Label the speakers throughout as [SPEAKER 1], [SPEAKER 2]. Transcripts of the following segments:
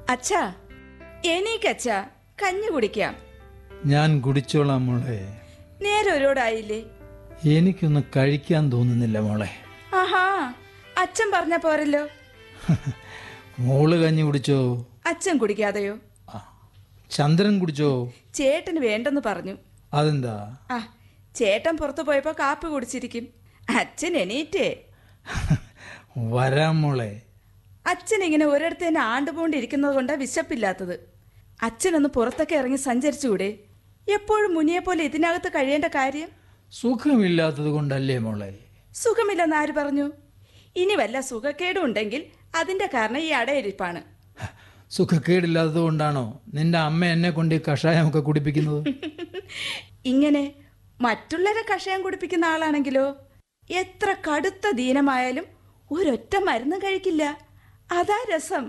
[SPEAKER 1] അച്ഛാ എണീക്കച്ഛാ കഞ്ഞി കുടിക്കാം
[SPEAKER 2] ഞാൻ കുടിച്ചോളാം മോളെ
[SPEAKER 1] നേരെ ഒരുപാടായില്ലേ
[SPEAKER 2] എനിക്കൊന്നും കഴിക്കാൻ തോന്നുന്നില്ല മോളെ
[SPEAKER 1] ആഹാ അച്ഛൻ പറഞ്ഞ പോരല്ലോ
[SPEAKER 2] മോള് കഞ്ഞി കുടിച്ചോ
[SPEAKER 1] അച്ഛൻ കുടിക്കാതെയോ
[SPEAKER 2] ആ, ചന്ദ്രൻ കുടിച്ചോ
[SPEAKER 1] ചേട്ടന് വേണ്ടെന്ന് പറഞ്ഞു
[SPEAKER 2] അതെന്താ
[SPEAKER 1] ആ ചേട്ടൻ പുറത്തു പോയപ്പോ കാപ്പി കുടിച്ചിരിക്കും അച്ഛൻ എണീറ്റേ
[SPEAKER 2] വരാം മോളെ
[SPEAKER 1] അച്ഛൻ ഇങ്ങനെ ഒരിടത്ത് തന്നെ ആണ്ടുപോണ്ടിരിക്കുന്നത് കൊണ്ടാ വിശപ്പില്ലാത്തത് അച്ഛനൊന്ന് പുറത്തൊക്കെ ഇറങ്ങി സഞ്ചരിച്ചുകൂടെ എപ്പോഴും മുനിയെ പോലെ ഇതിനകത്ത് കഴിയേണ്ട കാര്യം
[SPEAKER 2] സുഖമില്ലാത്തത് കൊണ്ടല്ലേ മോളെ
[SPEAKER 1] സുഖമില്ലെന്ന് ആര് പറഞ്ഞു ഇനി വല്ല സുഖക്കേടും ഉണ്ടെങ്കിൽ അതിന്റെ കാരണം ഈ അടയിരിപ്പാണ്
[SPEAKER 2] സുഖക്കേടില്ലാത്തത് കൊണ്ടാണോ നിന്റെ അമ്മ എന്നെ കൊണ്ട് ഈ കഷായമൊക്കെ കുടിപ്പിക്കുന്നത്
[SPEAKER 1] ഇങ്ങനെ മറ്റുള്ളവരെ കഷായം കുടിപ്പിക്കുന്ന ആളാണെങ്കിലോ എത്ര കടുത്ത ദീനമായാലും ഒരൊറ്റ മരുന്നും കഴിക്കില്ല അതാ രസം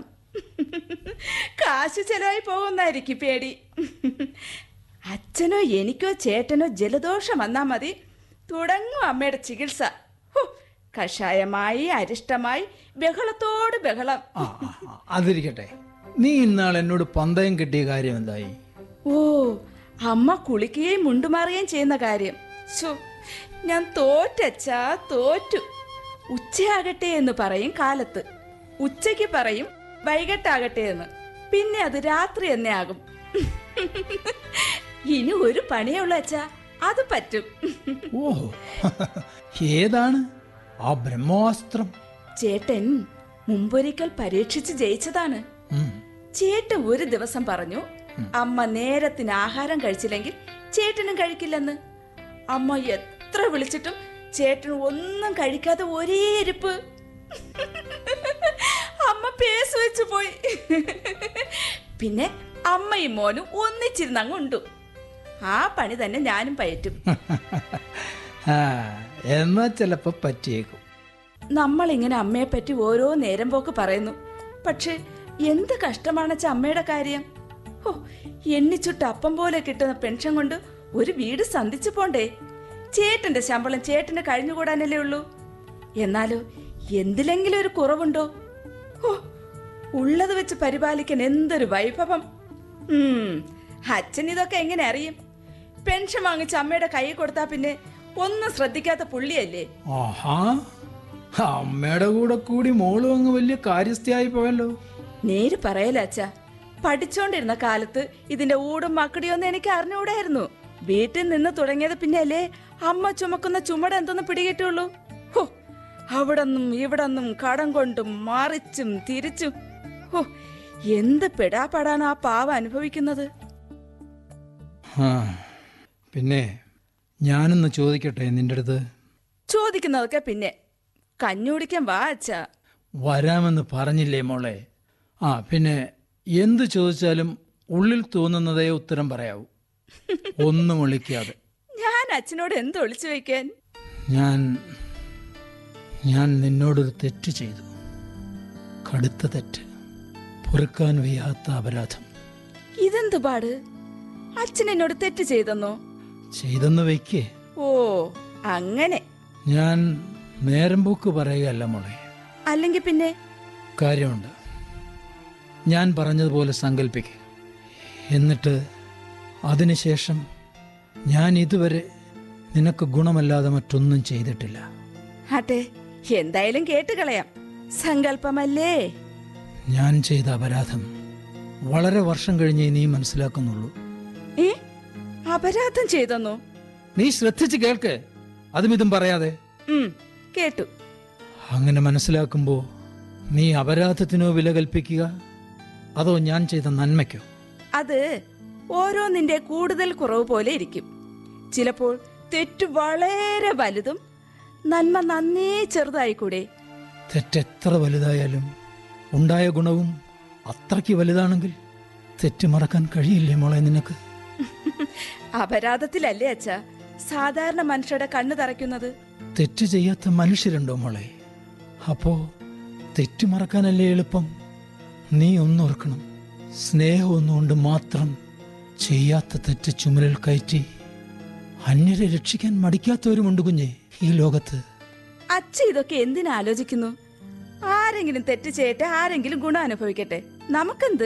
[SPEAKER 1] കാശ് ചെലവായി പോകുന്നായിരിക്കും പേടി അച്ഛനോ എനിക്കോ ചേട്ടനോ ജലദോഷം വന്നാ മതി തുടങ്ങും അമ്മയുടെ ചികിത്സ ഹോ, കഷായമായി അരിഷ്ടമായി ബഹളത്തോട് ബഹളം
[SPEAKER 2] ആ ആ, ആ, അതിരിക്കട്ടെ നീ ഇന്നാൾ എന്നോട് പന്തയം കിട്ടിയ കാര്യം എന്തായി
[SPEAKER 1] ഓ അമ്മ കുളിക്കുകയും മുണ്ടുമാറുകയും ചെയ്യുന്ന കാര്യം ശോ ഞാൻ തോറ്റച്ചാ തോറ്റു ഉച്ചയാകട്ടെ എന്ന് പറയും കാലത്ത് ഉച്ചയ്ക്ക് പറയും വൈകിട്ടാകട്ടെ എന്ന് പിന്നെ അത് രാത്രി തന്നെ ആകും ഇനി ഒരു പണിയേ ഉള്ളൂ അച്ഛാ അത് പറ്റും
[SPEAKER 2] ഓഹോ ഏതാണ് ആ ബ്രഹ്മാസ്ത്രം
[SPEAKER 1] ചേട്ടൻ മുമ്പൊരിക്കൽ പരീക്ഷിച്ച് ജയിച്ചതാണ്
[SPEAKER 2] ഉം.
[SPEAKER 1] ചേട്ടൻ ഒരു ദിവസം പറഞ്ഞു അമ്മ നേരത്തിന് ആഹാരം കഴിച്ചില്ലെങ്കിൽ ചേട്ടനും കഴിക്കില്ലെന്ന് അമ്മ എത്ര വിളിച്ചിട്ടും ചേട്ടൻ ഒന്നും കഴിക്കാതെ ഒരേ ഇരിപ്പ് അമ്മ പേസ് വെച്ചു പോയി പിന്നെ അമ്മയും മോനും ഒന്നിച്ചിരുന്ന് അങ്ങ് ഉണ്ടു ആ പണി തന്നെ ഞാനും പയറ്റും
[SPEAKER 2] ആ എന്നാ ചിലപ്പോ പറ്റിയേക്കും
[SPEAKER 1] നമ്മളിങ്ങനെ അമ്മയെ പറ്റി ഓരോ നേരം പോക്ക് പറയുന്നു പക്ഷെ എന്ത് കഷ്ടമാണച്ച അമ്മയുടെ കാര്യം ഹോ എണ്ണിച്ചുട്ട് അപ്പം പോലെ കിട്ടുന്ന പെൻഷൻ കൊണ്ട് ഒരു വീട് സന്ധിച്ചു പോണ്ടേ ചേട്ടന്റെ ശമ്പളം ചേട്ടന് കഴിഞ്ഞുകൂടാനല്ലേ ഉള്ളൂ എന്നാലോ എന്തിലെങ്കിലും ഒരു കുറവുണ്ടോ ഹോ ഉള്ളത് വെച്ച് പരിപാലിക്കാൻ എന്തൊരു വൈഭവം ഉം, അച്ഛൻ ഇതൊക്കെ എങ്ങനെ അറിയും പെൻഷൻ വാങ്ങിച്ച് അമ്മയുടെ കൈ കൊടുത്താ പിന്നെ ഒന്നും ശ്രദ്ധിക്കാത്ത പുള്ളിയല്ലേ
[SPEAKER 2] ആഹാ അമ്മയുടെ കൂടെ കൂടി മോളും അങ്ങ് വലിയ കാര്യസ്ഥയായി പോയല്ലോ
[SPEAKER 1] നേര് പറയല അച്ഛ പഠിച്ചോണ്ടിരുന്ന കാലത്ത് ഇതിന്റെ ഊടും മക്കടിയൊന്നും എനിക്ക് അറിഞ്ഞുകൂടായിരുന്നു വീട്ടിൽ നിന്ന് തുടങ്ങിയത് പിന്നെയല്ലേ അമ്മ ചുമക്കുന്ന ചുമട് എന്തൊന്ന് പിടികിട്ടുള്ളൂ ഹോ അവിടന്നും ഇവിടന്നും കടം കൊണ്ടും മറിച്ചും തിരിച്ചും ഹോ എന്ത് പെടാപ്പാടാണ് ആ പാവ അനുഭവിക്കുന്നത്
[SPEAKER 2] ആ പിന്നെ ഞാനൊന്ന് ചോദിക്കട്ടെ നിന്റെ അടുത്ത്
[SPEAKER 1] ചോദിക്കുന്നതൊക്കെ പിന്നെ കഞ്ഞുടിക്കാൻ വാ അച്ഛ
[SPEAKER 2] വരാമെന്ന് പറഞ്ഞില്ലേ മോളെ ആ പിന്നെ എന്ത് ചോദിച്ചാലും ഉള്ളിൽ തോന്നുന്നതേ ഉത്തരം പറയാവൂ ഒന്നും ഒളിക്കാതെ
[SPEAKER 1] ഞാൻ അച്ഛനോട് എന്ത് ഒളിച്ചു വെക്കാൻ
[SPEAKER 2] ഞാൻ ഞാൻ നിന്നോടൊരു തെറ്റ് ചെയ്തു കടുത്ത തെറ്റ് പൊറുക്കാൻ വയ്യാത്ത അപരാധം
[SPEAKER 1] ഇതെന്ത് പാട് അച്ഛൻ എന്നോട് തെറ്റ് ചെയ്തെന്നോ
[SPEAKER 2] ചെയ്തെന്ന് വയ്ക്കേ
[SPEAKER 1] ഓ അങ്ങനെ
[SPEAKER 2] ഞാൻ നേരം പോക്ക് പറയുകയല്ല മോളെ
[SPEAKER 1] അല്ലെങ്കിൽ പിന്നെ
[SPEAKER 2] കാര്യമുണ്ട് ഞാൻ പറഞ്ഞതുപോലെ സങ്കല്പിക്കുക എന്നിട്ട് അതിനുശേഷം ഞാൻ ഇതുവരെ നിനക്ക് ഗുണമല്ലാതെ മറ്റൊന്നും ചെയ്തിട്ടില്ല
[SPEAKER 1] ആട്ടെ എന്തായാലും കേട്ട് കളയാം സങ്കല്പമല്ലേ
[SPEAKER 2] ഞാൻ ചെയ്ത അപരാധം വളരെ വർഷം കഴിഞ്ഞേ നീ മനസ്സിലാക്കുന്നുള്ളൂ
[SPEAKER 1] ഏ അപരാധം ചെയ്തെന്നോ
[SPEAKER 2] നീ ശ്രദ്ധിച്ച് കേൾക്ക് അതും ഇതും പറയാതെ
[SPEAKER 1] ഉം കേട്ടു
[SPEAKER 2] അങ്ങനെ മനസ്സിലാക്കുമ്പോ നീ അപരാധത്തിനോ വില കൽപ്പിക്കുക അതോ ഞാൻ ചെയ്ത നന്മയ്ക്കോ
[SPEAKER 1] അത് ഓരോന്നിന്റെ കൂടുതൽ കുറവ് പോലെ ഇരിക്കും ചിലപ്പോൾ തെറ്റ് വളരെ വലുതും നന്മ നന്നേ ചെറുതായിക്കൂടെ
[SPEAKER 2] തെറ്റെത്ര വലുതായാലും ഉണ്ടായ ഗുണവും അത്രയ്ക്ക് വലുതാണെങ്കിൽ തെറ്റ് മറക്കാൻ കഴിയില്ലേ മോളെ നിനക്ക്
[SPEAKER 1] അപരാധത്തിലല്ലേ അച്ഛ സാധാരണ മനുഷ്യരുടെ കണ്ണു തറയ്ക്കുന്നത്
[SPEAKER 2] തെറ്റ് ചെയ്യാത്ത മനുഷ്യരുണ്ടോ മോളെ അപ്പോ തെറ്റ് മറക്കാനല്ലേ എളുപ്പം നീ ഒന്നോർക്കണം സ്നേഹം ഒന്നുകൊണ്ട് മാത്രം ചെയ്യാത്ത തെറ്റ് ചുമലിൽ കയറ്റി അന്യരെ രക്ഷിക്കാൻ മടിക്കാത്തവരുമുണ്ട് കുഞ്ഞെ ഈ ലോകത്ത്
[SPEAKER 1] അച്ഛ ഇതൊക്കെ എന്തിനാലോചിക്കുന്നു ആരെങ്കിലും തെറ്റ് ചെയ്യട്ടെ ആരെങ്കിലും ഗുണം അനുഭവിക്കട്ടെ നമുക്കെന്ത്